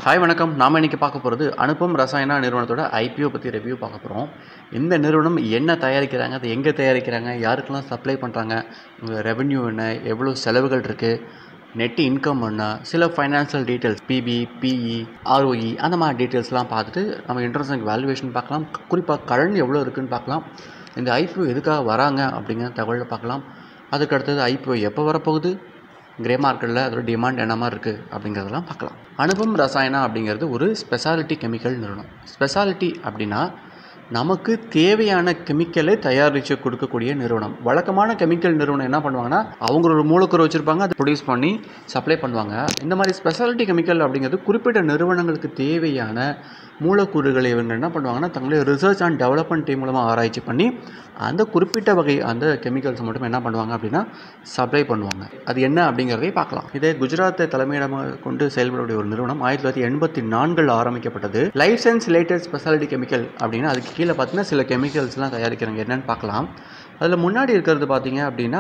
hi வணக்கம் நாம் இன்றைக்கி பார்க்க போகிறது அனுபம் ரசாயனா நிறுவனத்தோட ஐபிஓ பற்றி ரிவ்யூ பார்க்க போகிறோம் இந்த நிறுவனம் என்ன தயாரிக்கிறாங்க அதை எங்கே தயாரிக்கிறாங்க யாருக்கெல்லாம் சப்ளை பண்ணுறாங்க உங்கள் ரெவென்யூ என்ன எவ்வளோ செலவுகள் இருக்குது நெட் இன்கம் என்ன சில financial details PB PE ROE அந்த மாதிரி டீட்டெயில்ஸ்லாம் பார்த்துட்டு நம்ம இன்ட்ரெஸ்ட் வேல்யூவேஷன் பார்க்கலாம் குறிப்பாக கடன் எவ்வளோ இருக்குன்னு பார்க்கலாம் இந்த ஐபிஓ எதுக்காக வராங்க அப்படிங்கிற தகவலை பார்க்கலாம் அதுக்கு அடுத்தது ஐபிஓ எப்போ வரப்போகுது கிரே மார்க்கெட்டில் அதோட டிமாண்ட் என்ன மாதிரி இருக்குது அப்படிங்கிறதெல்லாம் பார்க்கலாம் அனுபம் ரசாயனா அப்படிங்கிறது ஒரு ஸ்பெஷாலிட்டி கெமிக்கல் நிறுவனம் ஸ்பெஷாலிட்டி அப்படின்னா நமக்கு தேவையான கெமிக்கலை தயாரித்து கொடுக்கக்கூடிய நிறுவனம் வழக்கமான கெமிக்கல் நிறுவனம் என்ன பண்ணுவாங்கன்னா அவங்க ஒரு மூலக்கூறு வச்சுருப்பாங்க அதை ப்ரொடியூஸ் பண்ணி சப்ளை பண்ணுவாங்க இந்த மாதிரி ஸ்பெஷாலிட்டி கெமிக்கல் அப்படிங்கிறது குறிப்பிட்ட நிறுவனங்களுக்கு தேவையான மூலக்கூறுகளை இவங்க என்ன பண்ணுவாங்கன்னா தங்களுடைய ரிசர்ச் அண்ட் டெவலப்மெண்ட் டீம் மூலமாக ஆராய்ச்சி பண்ணி அந்த குறிப்பிட்ட வகை அந்த கெமிக்கல்ஸ் மட்டும் என்ன பண்ணுவாங்க அப்படின்னா சப்ளை பண்ணுவாங்க அது என்ன அப்படிங்கிறதை பார்க்கலாம் இதே குஜராத்தை தலைமையிடமாக கொண்டு செயல்படக்கூடிய ஒரு நிறுவனம் ஆயிரத்தி தொள்ளாயிரத்தி எண்பத்தி நான்கில் ஆரம்பிக்கப்பட்டது லைசன்ஸ் ரிலேட்டட் ஸ்பெஷாலிட்டி கெமிக்கல் அப்படின்னா அதுக்கு கீழே பார்த்தீங்கன்னா சில கெமிக்கல்ஸ்லாம் தயாரிக்கிறாங்க என்னென்னு பார்க்கலாம் அதில் முன்னாடி இருக்கிறது பார்த்தீங்க அப்படின்னா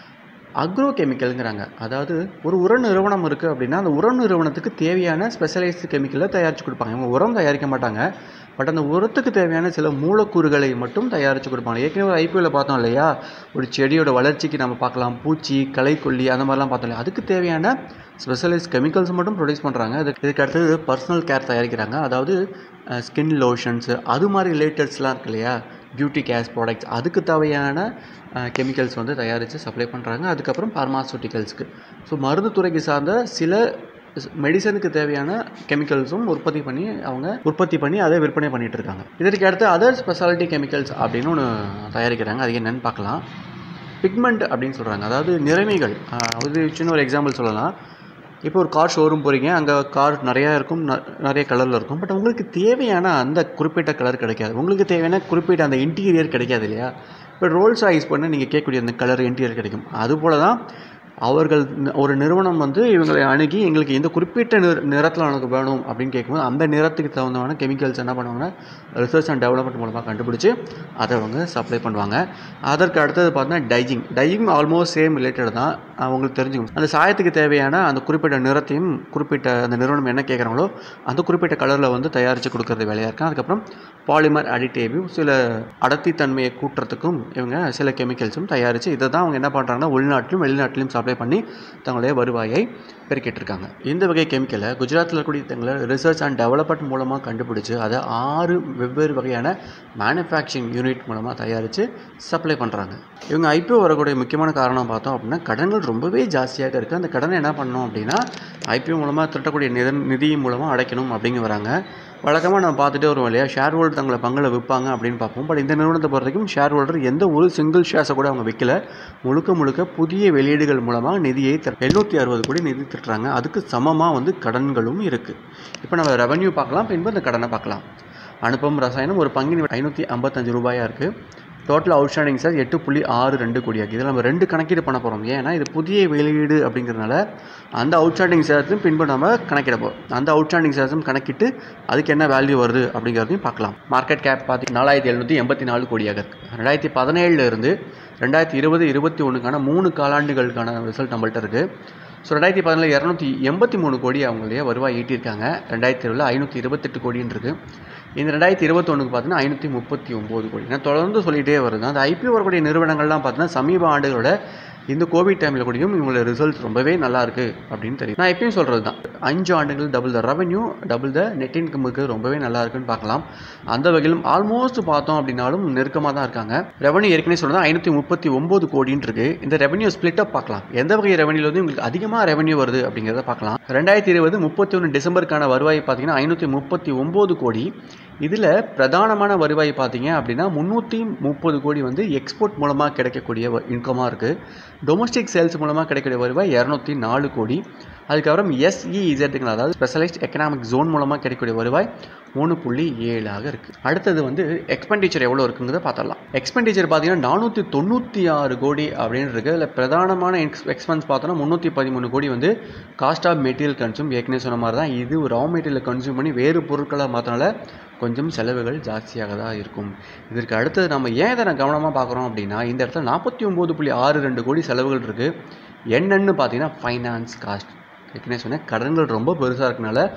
அக்ரோ கெமிக்கலுங்கிறாங்க அதாவது ஒரு உர நிறுவனம் இருக்குது அப்படின்னா அந்த உர நிறுவனத்துக்கு தேவையான ஸ்பெஷலைஸ்டு கெமிக்கலை தயாரித்து கொடுப்பாங்க இவங்க உரம் தயாரிக்க மாட்டாங்க பட் அந்த உரத்துக்கு தேவையான சில மூலக்கூறுகளை மட்டும் தயாரித்து கொடுப்பாங்க ஏற்கனவே ஒரு ஐபிஎல்ல பார்த்தோம் இல்லையா ஒரு செடியோட வளர்ச்சிக்கு நம்ம பார்க்கலாம் பூச்சி களைக்கொல்லி அந்த மாதிரிலாம் பார்த்தோம் இல்லையா அதுக்கு தேவையான ஸ்பெஷலைஸ் கெமிக்கல்ஸ் மட்டும் ப்ரொடியூஸ் பண்ணுறாங்க இதுக்கு இதுக்கு அடுத்தது பர்சனல் கேர் தயாரிக்கிறாங்க அதாவது ஸ்கின் லோஷன்ஸு அது மாதிரி ரிலேட்டட்ஸ்லாம் இருக்கு இல்லையா பியூட்டி கேஸ் ப்ராடக்ட்ஸ் அதுக்கு தேவையான கெமிக்கல்ஸ் வந்து தயாரித்து சப்ளை பண்ணுறாங்க அதுக்கப்புறம் பார்மாசூட்டிக்கல்ஸ்க்கு ஸோ மருந்து துறைக்கு சார்ந்த சில மெடிசனுக்கு தேவையான கெமிக்கல்ஸும் உற்பத்தி பண்ணி அவங்க உற்பத்தி பண்ணி அதை விற்பனை பண்ணிகிட்டு இருக்காங்க இதற்கு அடுத்து அதர் ஸ்பெஷாலிட்டி கெமிக்கல்ஸ் அப்படின்னு ஒன்று தயாரிக்கிறாங்க அது என்னென்னு பார்க்கலாம் பிக்மெண்ட் அப்படின்னு சொல்கிறாங்க அதாவது நிறமிகள் அது சின்ன ஒரு எக்ஸாம்பிள் சொல்லலாம் இப்போ ஒரு கார் ஷோரூம் போகிறீங்க அங்கே கார் நிறையா இருக்கும் நிறைய கலரில் இருக்கும் பட் உங்களுக்கு தேவையான அந்த குறிப்பிட்ட கலர் கிடைக்காது உங்களுக்கு தேவையான குறிப்பிட்ட அந்த இன்டீரியர் கிடைக்காது இல்லையா இப்போ ரோல்ஸ் ஐஸ் பண்ண நீங்கள் கேட்கக்கூடிய அந்த கலர் இன்டீரியர் கிடைக்கும் அதுபோல் தான் அவர்கள் ஒரு நிறுவனம் வந்து இவங்களை அணுகி எங்களுக்கு இந்த குறிப்பிட்ட நிற நிறத்தில் எனக்கு வேணும் அப்படின்னு கேட்கும்போது அந்த நிறத்துக்கு தகுந்தமான கெமிக்கல்ஸ் என்ன பண்ணுவாங்கன்னா ரிசர்ச் அண்ட் டெவலப்மெண்ட் மூலமாக கண்டுபிடிச்சி அதை அவங்க சப்ளை பண்ணுவாங்க அதற்கு அடுத்தது பார்த்தீங்கன்னா டைஜிங் டைஜிங் ஆல்மோஸ்ட் சேம் ரிலேட்டட் தான் அவங்களுக்கு தெரிஞ்சுக்கும் அந்த சாயத்துக்கு தேவையான அந்த குறிப்பிட்ட நிறத்தையும் குறிப்பிட்ட அந்த நிறுவனம் என்ன கேட்குறாங்களோ அந்த குறிப்பிட்ட கலரில் வந்து தயாரித்து கொடுக்கறது வேலையாக இருக்கும் அதுக்கப்புறம் பாலிமர் அடிட்டேவிவ் சில அடர்த்தித்தன்மையை கூட்டுறதுக்கும் இவங்க சில கெமிக்கல்ஸும் தயாரித்து இதை தான் அவங்க என்ன பண்ணுறாங்கன்னா உள்நாட்டிலும் வெளிநாட்டிலும் சப்ளை பண்ணி தங்களுடைய வருவாயை பெருக்கிட்டு இருக்காங்க இந்த வகை கெமிக்கலை குஜராத்தில் இருக்கக்கூடிய தங்களை ரிசர்ச் அண்ட் டெவலப்மெண்ட் மூலமாக கண்டுபிடிச்சு அதை ஆறு வெவ்வேறு வகையான மேனுஃபேக்சரிங் யூனிட் மூலமாக தயாரித்து சப்ளை பண்ணுறாங்க இவங்க ஐபிஓ வரக்கூடிய முக்கியமான காரணம் பார்த்தோம் அப்படின்னா கடன்கள் ரொம்பவே ஜாஸ்தியாக இருக்குது அந்த கடனை என்ன பண்ணணும் அப்படின்னா ஐபிஓ மூலமாக திரட்டக்கூடிய நிதி நிதி மூலமாக அடைக்கணும் அப்படிங்க வராங்க வழக்கமாக நம்ம பார்த்துட்டே வருவோம் இல்லையா ஷேர் ஹோல்டர் தங்களை பங்களை விற்பாங்க அப்படின்னு பார்ப்போம் பட் இந்த நிறுவனத்தை பொறுத்த வரைக்கும் ஷேர் ஹோல்டர் எந்த ஒரு சிங்கிள் ஷேர்ஸை கூட அவங்க விற்கல முழுக்க முழுக்க புதிய வெளியீடுகள் மூலமாக நிதியை எழுநூற்றி அறுபது கோடி நிதி திட்டுறாங்க அதுக்கு சமமாக வந்து கடன்களும் இருக்குது இப்போ நம்ம ரெவன்யூ பார்க்கலாம் பின்பு அந்த கடனை பார்க்கலாம் அனுப்பம் ரசாயனம் ஒரு பங்கின் ஐநூற்றி ஐம்பத்தஞ்சு ரூபாயாக இருக்குது டோட்டல் அவுட்ஸ்டாண்டிங் சார் எட்டு புள்ளி ஆறு ரெண்டு கோடியாக்கு இதில் நம்ம ரெண்டு கணக்கீடு பண்ண போகிறோம் ஏன்னா இது புதிய வெளியீடு அப்படிங்கிறதுனால அந்த அவுட்ஸ்டாண்டிங் ஷேர்ஸும் பின்பு நம்ம கணக்கிட போகிறோம் அந்த அவுட்ஸ்டாண்டிங் ஷேர்ஸும் கணக்கிட்டு அதுக்கு என்ன வேல்யூ வருது அப்படிங்கிறதையும் பார்க்கலாம் மார்க்கெட் கேப் பார்த்து நாலாயிரத்தி எழுநூற்றி எண்பத்தி நாலு கோடியாக இருக்குது ரெண்டாயிரத்தி பதினேழுல இருந்து ரெண்டாயிரத்தி இருபது இருபத்தி ஒன்றுக்கான மூணு காலாண்டுகளுக்கான ரிசல்ட் நம்மள்ட்ட இருக்குது ஸோ ரெண்டாயிரத்தி பதினேழு இரநூத்தி எண்பத்தி மூணு கோடி அவங்களுடைய வருவாய் ஈட்டியிருக்காங்க ரெண்டாயிரத்தி இருபதில் ஐநூற்றி இருபத்தெட்டு கோடின்னு இருக்குது இந்த ரெண்டாயிரத்தி இருபத்தொன்னுக்கு பார்த்தீங்கன்னா ஐநூற்றி முப்பத்தி ஒம்பது கோடி நான் தொடர்ந்து சொல்லிகிட்டே வருது அந்த ஐபிஓ வரக்கூடிய நிறுவனங்கள்லாம் பார்த்தீங்கன்னா சமீப ஆண்டுகளோட இந்த கோவிட் டைமில் கூடயும் இவங்களோட ரிசல்ட்ஸ் ரொம்பவே நல்லா இருக்குது அப்படின்னு தெரியும் நான் எப்பயும் சொல்கிறது தான் அஞ்சு ஆண்டுகள் double the revenue double the net இன்கமுக்கு ரொம்பவே நல்லா இருக்குன்னு பார்க்கலாம் அந்த வகையிலும் ஆல்மோஸ்ட் பார்த்தோம் அப்படின்னாலும் நெருக்கமாக தான் இருக்காங்க ரெவன்யூ ஏற்கனவே சொல்கிறது ஐநூற்றி முப்பத்தி ஒம்பது கோடின்னு இருக்குது இந்த ரெவன்யூ ஸ்பிளிட் அப் பார்க்கலாம் எந்த வகை ரெவன்யூல வந்து உங்களுக்கு அதிகமாக ரெவன்யூ வருது அப்படிங்கிறத பார்க்கலாம் ரெண்டாயிரத்தி இருபது முப்பத்தி ஒன்று டிசம்பருக்கான வருவாய் பார்த்தீங்கன்னா ஐநூற்றி முப்பத்தி ஒம்பது கோடி இதில் பிரதானமான வருவாய் பார்த்தீங்க அப்படின்னா முந்நூற்றி முப்பது கோடி வந்து எக்ஸ்போர்ட் மூலமாக கிடைக்கக்கூடிய இன்கமாக இருக்குது டொமஸ்டிக் சேல்ஸ் மூலமாக கிடைக்கக்கூடிய வருவாய் இரநூத்தி நாலு கோடி அதுக்கப்புறம் எஸ்இஇசட்டுங்க அதாவது ஸ்பெஷலைஸ்ட் எக்கனாமிக் ஜோன் மூலமாக கிடைக்கக்கூடிய வருவாய் மூணு புள்ளி ஏழாக இருக்குது அடுத்தது வந்து எக்ஸ்பெண்டிச்சர் எவ்வளோ இருக்குங்கிறத பார்த்துடலாம் எக்ஸ்பெண்டிச்சர் பார்த்தீங்கன்னா நானூற்றி தொண்ணூற்றி ஆறு கோடி அப்படின்னு இருக்குது இல்லை பிரதானமான எக்ஸ் எக்ஸ்பென்ஸ் பார்த்தோன்னா முந்நூற்றி பதிமூணு கோடி வந்து காஸ்ட் ஆஃப் மெட்டீரியல் கன்சூம் ஏற்கனவே சொன்ன மாதிரி தான் இது ரா மெட்டீரியல் கன்சூம் பண்ணி வேறு பொருட்களை மாற்றினால கொஞ்சம் செலவுகள் ஜாஸ்தியாக தான் இருக்கும் இதற்கு அடுத்தது நம்ம ஏன் இதை நான் கவனமாக பார்க்குறோம் அப்படின்னா இந்த இடத்துல நாற்பத்தி ஒம்பது புள்ளி ஆறு ரெண்டு கோடி செலவுகள் இருக்குது என்னன்னு பார்த்தீங்கன்னா ஃபைனான்ஸ் காஸ்ட் ஏற்கனவே சொன்னேன் கடன்கள் ரொம்ப பெருசாக இருக்கனால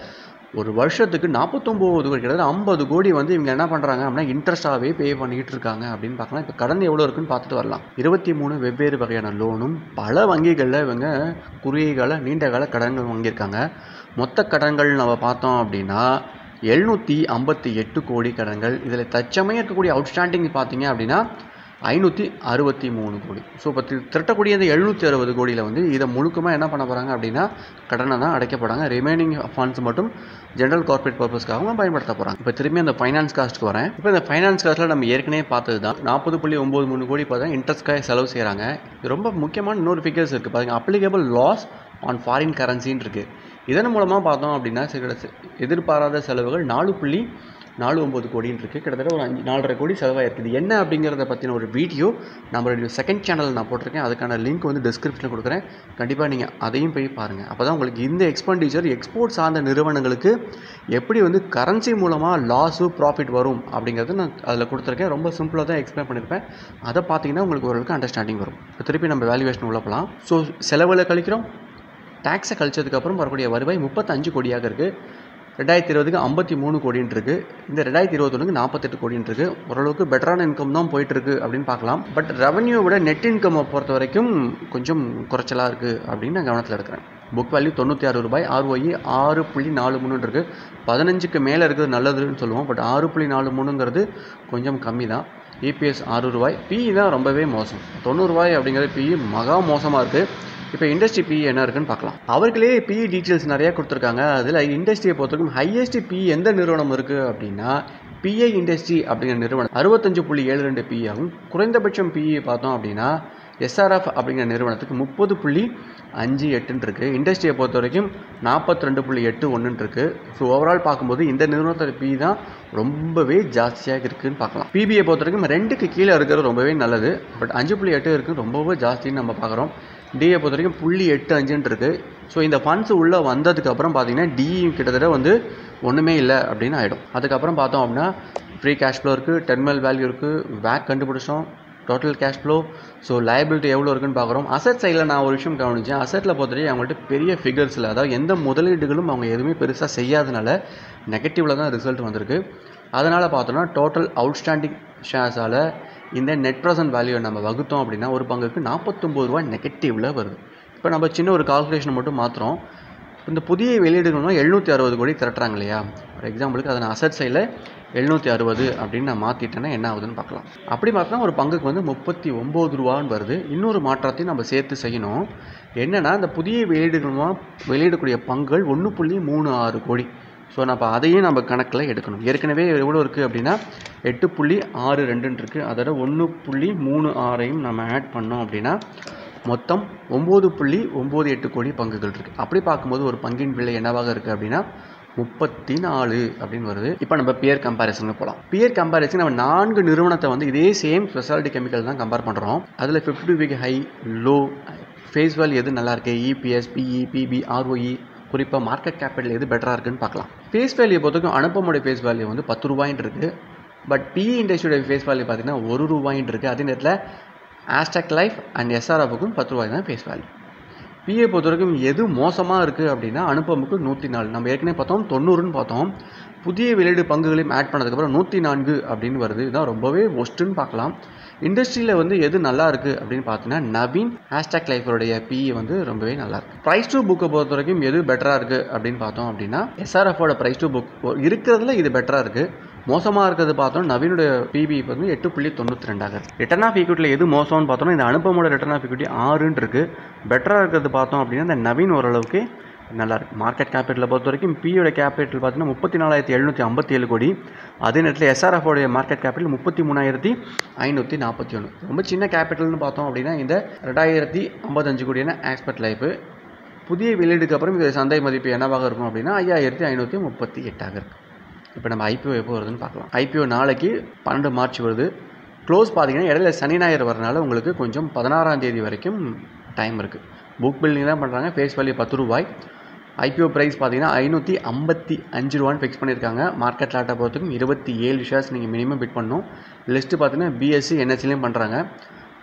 ஒரு வருஷத்துக்கு நாற்பத்தொம்போது கோடி கிட்டத்தட்ட ஐம்பது கோடி வந்து இவங்க என்ன பண்ணுறாங்க அப்படின்னா இன்ட்ரெஸ்ட்டாகவே பே பண்ணிக்கிட்டு இருக்காங்க அப்படின்னு பார்க்கலாம் இப்போ கடன் எவ்வளோ இருக்குன்னு பார்த்துட்டு வரலாம் இருபத்தி மூணு வெவ்வேறு வகையான லோனும் பல வங்கிகளில் இவங்க குறுகிய கால நீண்ட கால கடன்கள் வாங்கியிருக்காங்க மொத்த கடன்கள் நம்ம பார்த்தோம் அப்படின்னா எழுநூற்றி ஐம்பத்தி எட்டு கோடி கடன்கள் இதில் தச்சமயம் இருக்கக்கூடிய அவுட்ஸ்டாண்டிங் பார்த்தீங்க அப்படின்னா ஐநூற்றி அறுபத்தி மூணு கோடி ஸோ இப்போ தி- திரட்டக்கூடிய இந்த எழுநூற்றி அறுபது கோடியில் வந்து இதை முழுக்கமாக என்ன பண்ண போகிறாங்க அப்படின்னா கடனை தான் அடைக்க போகிறாங்க ரிமைனிங் ஃபண்ட்ஸ் மட்டும் ஜென்ரல் கார்ப்பரேட் பர்பஸ்க்காகவும் பயன்படுத்த போகிறாங்க இப்போ திரும்பி அந்த ஃபைனான்ஸ் காஸ்ட்டுக்கு வரேன் இப்போ இந்த ஃபைனான்ஸ் காஸ்ட்டில் நம்ம ஏற்கனவே பார்த்தது தான் நாற்பது புள்ளி ஒம்பது மூணு கோடி பார்த்தா இன்ட்ரெஸ்ட்காக செலவு செய்கிறாங்க இது ரொம்ப முக்கியமான இன்னொரு ஃபிகர்ஸ் இருக்குது பாருங்க அப்ளிகபிள் லாஸ் ஆன் ஃபாரின் கரன்சின்னு இருக்குது இதன் மூலமாக பார்த்தோம் அப்படின்னா சில எதிர்பாராத செலவுகள் நாலு புள்ளி நாலு ஒம்பது கோடின்னு இருக்குது கிட்டத்தட்ட ஒரு அஞ்சு நாலரை கோடி செலவாயிருக்கு இது என்ன அப்படிங்கிறத பற்றின ஒரு வீடியோ நம்மளுடைய செகண்ட் சேனலில் நான் போட்டிருக்கேன் அதுக்கான லிங்க் வந்து டிஸ்கிரிப்ஷனில் கொடுக்குறேன் கண்டிப்பாக நீங்கள் அதையும் போய் பாருங்கள் அப்போ தான் உங்களுக்கு இந்த எக்ஸ்பெண்டிச்சர் எக்ஸ்போர்ட் சார்ந்த நிறுவனங்களுக்கு எப்படி வந்து கரன்சி மூலமாக லாஸு ப்ராஃபிட் வரும் அப்படிங்கிறது நான் அதில் கொடுத்துருக்கேன் ரொம்ப சிம்பிளாக தான் எக்ஸ்பிளைன் பண்ணியிருப்பேன் அதை பார்த்தீங்கன்னா உங்களுக்கு ஓரளவுக்கு அண்டர்ஸ்டாண்டிங் வரும் இப்போ திருப்பி நம்ம வேல்யூவேஷன் உள்ள போகலாம் ஸோ செலவில் கழிக்கிறோம் டேக்ஸை கழிச்சதுக்கப்புறம் வரக்கூடிய வருவாய் முப்பத்தஞ்சு கோடியாக இருக்குது ரெண்டாயிரத்தி இருபதுக்கு ஐம்பத்தி மூணு கோடின்னு இருக்குது இந்த ரெண்டாயிரத்தி இருபத்தொன்னுக்கு நாற்பத்தெட்டு கோடின்னு இருக்குது ஓரளவுக்கு பெட்டரான இன்கம் தான் போயிட்டுருக்கு அப்படின்னு பார்க்கலாம் பட் ரெவன்யூ விட நெட் இன்கம்மை பொறுத்த வரைக்கும் கொஞ்சம் குறைச்சலாக இருக்குது அப்படின்னு நான் கவனத்தில் எடுக்கிறேன் புக் வேல்யூ தொண்ணூற்றி ஆறு ரூபாய் ஆர்ஓஇ ஆறு புள்ளி நாலு மூணு இருக்குது பதினஞ்சுக்கு மேலே இருக்கிறது நல்லதுன்னு சொல்லுவோம் பட் ஆறு புள்ளி நாலு மூணுங்கிறது கொஞ்சம் கம்மி தான் இபிஎஸ் ஆறு ரூபாய் பிஇ தான் ரொம்பவே மோசம் தொண்ணூறுரூவாய் அப்படிங்கிற பிஇ மகா மோசமாக இருக்குது இப்போ இண்டஸ்ட்ரி பிஇ என்ன இருக்குன்னு பார்க்கலாம் அவர்களே பிஇ டீட்டெயில்ஸ் நிறையா கொடுத்துருக்காங்க அதில் இண்டஸ்ட்ரியை பொறுத்தவரைக்கும் ஹையஸ்ட் பிஇ எந்த நிறுவனம் இருக்குது அப்படின்னா பிஐ இண்டஸ்ட்ரி அப்படிங்கிற நிறுவனம் அறுபத்தஞ்சு புள்ளி ஏழு ரெண்டு பிஇ ஆகும் குறைந்தபட்சம் பிஇ பார்த்தோம் அப்படின்னா எஸ்ஆர்எஃப் அப்படிங்கிற நிறுவனத்துக்கு முப்பது புள்ளி அஞ்சு எட்டுன்னு இருக்குது இண்டஸ்ட்ரியை பொறுத்த வரைக்கும் நாற்பத்தி ரெண்டு புள்ளி எட்டு ஒன்றுன்னு இருக்குது ஸோ ஓவரால் பார்க்கும்போது இந்த நிறுவனத்தோட பி தான் ரொம்பவே ஜாஸ்தியாக இருக்குதுன்னு பார்க்கலாம் பிபிஐ பொறுத்த வரைக்கும் ரெண்டுக்கு கீழே இருக்கிறது ரொம்பவே நல்லது பட் அஞ்சு புள்ளி எட்டு இருக்குது ரொம்பவே ஜாஸ்தின்னு நம்ம பார்க்குறோம் டிஏ பொறுத்த வரைக்கும் புள்ளி எட்டு அஞ்சுன்னு இருக்குது ஸோ இந்த ஃபண்ட்ஸ் உள்ளே வந்ததுக்கப்புறம் பார்த்தீங்கன்னா டிஇ கிட்டத்தட்ட வந்து ஒன்றுமே இல்லை அப்படின்னு ஆகிடும் அதுக்கப்புறம் பார்த்தோம் அப்படின்னா ஃப்ரீ கேஷ் ஃப்ளோ இருக்குது டெர்மினல் வேல்யூ இருக்குது வேக் கண்டுபிடிச்சோம் total cash flow so liability எவ்வளோ இருக்குன்னு பார்க்குறோம் அசட் சைடில் நான் ஒரு விஷயம் கவனிச்சேன் அசட்டில் பொறுத்தவரைக்கும் அவங்கள்ட்ட பெரிய ஃபிகர்ஸில் அதாவது எந்த முதலீடுகளும் அவங்க எதுவுமே பெருசாக செய்யாதனால நெகட்டிவில் தான் ரிசல்ட் வந்திருக்கு அதனால் பார்த்தோன்னா டோட்டல் அவுட்ஸ்டாண்டிங் ஷேர்ஸால் இந்த நெட் ப்ரெசன்ட் வேல்யூவை நம்ம வகுத்தோம் அப்படின்னா ஒரு பங்குக்கு நாற்பத்தொம்பது ரூபா நெகட்டிவில் வருது இப்போ நம்ம சின்ன ஒரு கால்குலேஷன் மட்டும் மாற்றுறோம் இந்த புதிய வெளியீடுகள்னா எழுநூற்றி அறுபது கோடி திரட்டுறாங்க இல்லையா ஃபார் எக்ஸாம்பிளுக்கு அதை நான் அசட் சைடில் எழுநூற்றி அறுபது அப்படின்னு நான் மாற்றிட்டேன்னா என்ன ஆகுதுன்னு பார்க்கலாம் அப்படி பார்த்தா ஒரு பங்குக்கு வந்து முப்பத்தி ஒம்பது ரூபான்னு வருது இன்னொரு மாற்றத்தையும் நம்ம சேர்த்து செய்யணும் என்னென்னா இந்த புதிய வெளியீடுகளுமா வெளியிடக்கூடிய பங்குகள் ஒன்று புள்ளி மூணு ஆறு கோடி ஸோ நம்ம அதையும் நம்ம கணக்கில் எடுக்கணும் ஏற்கனவே எவ்வளோ இருக்குது அப்படின்னா எட்டு புள்ளி ஆறு ரெண்டுன்னு இருக்குது அதோட ஒன்று புள்ளி மூணு ஆறையும் நம்ம ஆட் பண்ணோம் அப்படின்னா மொத்தம் ஒம்பது புள்ளி ஒம்பது எட்டு கோடி பங்குகள் இருக்குது அப்படி பார்க்கும்போது ஒரு பங்கின் விலை என்னவாக இருக்குது அப்படின்னா முப்பத்தி நாலு அப்படின்னு வருது இப்போ நம்ம பியர் கம்பேரிசனுக்கு போகலாம் பியர் கம்பேரிசன் நம்ம நான்கு நிறுவனத்தை வந்து இதே சேம் ஸ்பெஷாலிட்டி கெமிக்கல் தான் கம்பேர் பண்ணுறோம் அதில் fifty two week high low face value எது நல்லா இருக்கு இபிஎஸ் பிஇ பிபி ஆர்ஓஇ குறிப்பாக மார்க்கெட் கேபிட்டல் எது பெட்டராக இருக்குன்னு பார்க்கலாம் ஃபேஸ் வேல்யூ பொறுத்தவரைக்கும் அனுப்பமுடைய ஃபேஸ் வேல்யூ வந்து பத்து ரூபாயின்னு இருக்குது பட் பிஇ இண்டஸ்ட்ரியோட ஃபேஸ் வேல்யூ பார்த்தீங்கன்னா ஒரு ரூபாயின்னு இருக்குது அதே நேரத்தில் ஆஸ்டாக் லைஃப் அண்ட் எஸ்ஆர்எஃப்க்கும் பத்து ரூபாய் தான் ஃபேஸ் வேல்யூ பிஏ பொறுத்த வரைக்கும் எது மோசமாக இருக்குது அப்படின்னா அனுப்பமுக்கு நூற்றி நாலு நம்ம ஏற்கனவே பார்த்தோம் தொண்ணூறுன்னு பார்த்தோம் புதிய வெளியீடு பங்குகளையும் ஆட் பண்ணதுக்கப்புறம் நூற்றி நான்கு அப்படின்னு வருது இதுதான் ரொம்பவே ஒஸ்ட்டுன்னு பார்க்கலாம் இண்டஸ்ட்ரியில் வந்து எது நல்லா இருக்குது அப்படின்னு பார்த்தீங்கன்னா நவீன் ஹேஷ்டாக் லைஃபோடைய பிஇ வந்து ரொம்பவே நல்லா இருக்கு ப்ரைஸ் டு புக்கை பொறுத்த வரைக்கும் எது பெட்டராக இருக்குது அப்படின்னு பார்த்தோம் அப்படின்னா எஸ்ஆர்எஃபோட ப்ரைஸ் டு புக் இருக்கிறதுல இது பெட்டராக இருக்குது மோசமாக இருக்கிறது பார்த்தோம் நவீனுடைய பிபி வந்து எட்டு புள்ளி தொண்ணூற்றி ரெண்டாக இருக்குது ரிட்டர்ன் ஆஃப் ஈக்விட்டியில் எது மோசம்னு பார்த்தோம்னா இந்த அனுப்பமோட ரிட்டர்ன் ஆஃப் ஈக்விட்டி ஆறுன்னு இருக்குது பெட்டராக இருக்கிறது பார்த்தோம் அப்படின்னா இந்த நவீன் ஓரளவுக்கு நல்லா இருக்கு மார்க்கெட் கேபிட்டலை பொறுத்த வரைக்கும் பியோட கேபிட்டல் பார்த்தீங்கன்னா முப்பத்தி நாலாயிரத்தி எழுநூற்றி ஐம்பத்தி ஏழு கோடி அதே நேரத்தில் எஸ்ஆர்எஃபோடைய மார்க்கெட் கேபிட்டல் முப்பத்தி மூணாயிரத்தி ஐநூற்றி நாற்பத்தி ஒன்று ரொம்ப சின்ன கேபிட்டல்னு பார்த்தோம் அப்படின்னா இந்த ரெண்டாயிரத்தி ஐம்பத்தஞ்சு கோடியான ஆக்ஸ்பர்ட் லைஃபு புதிய வெளியீடுக்கு அப்புறம் இது சந்தை மதிப்பு என்னவாக இருக்கும் அப்படின்னா ஐயாயிரத்தி ஐநூற்றி முப்பத்தி எட்டாக இருக்குது இப்போ நம்ம ஐபிஓ எப்போ வருதுன்னு பார்க்கலாம் ஐபிஓ நாளைக்கு பன்னெண்டு மார்ச் வருது க்ளோஸ் பார்த்தீங்கன்னா இடையில சனி ஞாயிறு வரனால உங்களுக்கு கொஞ்சம் பதினாறாம் தேதி வரைக்கும் டைம் இருக்குது புக் பில்டிங் தான் பண்ணுறாங்க ஃபேஸ் வேல்யூ பத்து ரூபாய் ஐபிஓ ப்ரைஸ் பார்த்தீங்கன்னா ஐநூற்றி ஐம்பத்தி அஞ்சு ரூபான்னு ஃபிக்ஸ் பண்ணியிருக்காங்க மார்க்கெட் லாட்டை பொறுத்துக்கும் இருபத்தி ஏழு ஷேர்ஸ் நீங்கள் மினிமம் பிட் பண்ணணும் லிஸ்ட்டு பார்த்தீங்கன்னா பிஎஸ்சி என்எஸ்சிலையும் பண்ணுறாங்க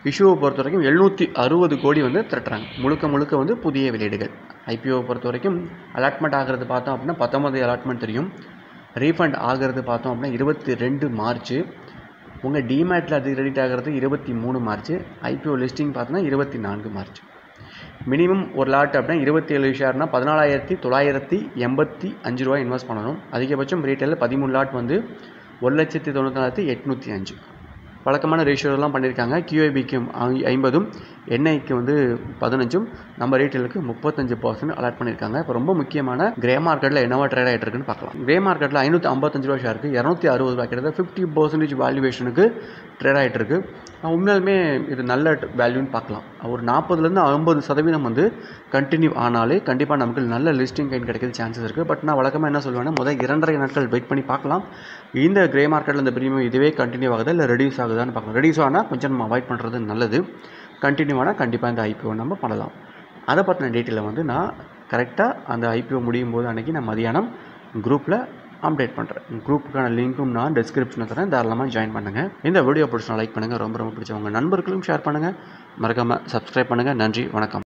இஷ்யூவை பொறுத்த வரைக்கும் எழுநூற்றி அறுபது கோடி வந்து திரட்டுறாங்க முழுக்க முழுக்க வந்து புதிய வெளியீடுகள் ஐபிஓவை பொறுத்த வரைக்கும் அலாட்மெண்ட் ஆகிறது பார்த்தோம் அப்படின்னா பத்தொம்பது அலாட்மெண்ட் தெரியும் ரீஃபண்ட் ஆகிறது பார்த்தோம் அப்படின்னா இருபத்தி ரெண்டு மார்ச் உங்கள் டிமேட்டில் அது கிரெடிட் ஆகிறது இருபத்தி மூணு மார்ச் ஐபிஓ லிஸ்டிங் பார்த்தோன்னா இருபத்தி நான்கு மார்ச் மினிமம் ஒரு லாட் அப்படின்னா இருபத்தி ஏழு ஷேர்னா பதினாலாயிரத்தி தொள்ளாயிரத்தி எண்பத்தி அஞ்சு ரூபாய் இன்வெஸ்ட் பண்ணணும் அதிகபட்சம் ரீட்டைலில் பதிமூணு லாட் வந்து ஒரு லட்சத்தி தொண்ணூற்றி எட்நூற்றி அஞ்சு வழக்கமான ரேஷியோலாம் பண்ணியிருக்காங்க கியூஐபிக்கும் ஐம்பதும் என்ஐக்கு வந்து பதினஞ்சும் நம்ம ரீட்டைலுக்கு முப்பத்தஞ்சு பர்சன்ட் அலாட் பண்ணியிருக்காங்க இப்போ ரொம்ப முக்கியமான கிரே மார்க்கெட்டில் என்னவா ட்ரேட் ஆகிட்டு இருக்குன்னு பார்க்கலாம் கிரே மார்க்கெட்டில் ஐநூற்றி ஐம்பத்தஞ்சு ரூபா ஷேருக்கு இரநூத்தி அறுபது ரூபா கிட்டத்தட்ட ஃபிஃப்டி பர்சன்டேஜ் வேல்யூவேஷனுக்கு ட்ரேட் ஆகிட்டு இருக்கு உண்மையாலுமே இது நல்ல வேல்யூன்னு பார்க்கலாம் ஒரு நாற்பதுலேருந்து ஐம்பது சதவீதம் வந்து கண்டினியூ ஆனாலே கண்டிப்பாக நமக்கு நல்ல லிஸ்டிங் கைன் கிடைக்கிறது சான்சஸ் இருக்குது பட் நான் வழக்கமாக என்ன சொல்லுவேன்னா முதல் இரண்டரை நாட்கள் வெயிட் பண்ணி பார்க்கலாம் இந்த கிரே மார்க்கெட்டில் இந்த ப்ரீமியம் இதுவே கண்டினியூ ஆகுதா இல்லை ரெடியூஸ் ஆகுதான்னு பார்க்கலாம் ரெடியூஸ் ஆனால் கொஞ்சம் நம்ம அவாய்ட் பண்ணுறது நல்லது கண்டினியூ ஆனால் கண்டிப்பாக இந்த ஐபிஓ நம்ம பண்ணலாம் அதை பற்றின டீட்டெயிலை வந்து நான் கரெக்டாக அந்த ஐபிஓ முடியும் போது அன்றைக்கி நான் மதியானம் குரூப்பில் அப்டேட் பண்ணுறேன் குரூப்புக்கான லிங்க்கும் நான் டிஸ்கிரிப்ஷனில் தரேன் தாராளமாக ஜாயின் பண்ணுங்கள் இந்த வீடியோ பிடிச்சா லைக் பண்ணுங்கள் ரொம்ப ரொம்ப பிடிச்சவங்க நண்பர்களும் ஷேர் பண்ணுங்கள் மறக்காமல் சப்ஸ்கிரைப் பண்ணுங்கள் நன்றி வணக்கம்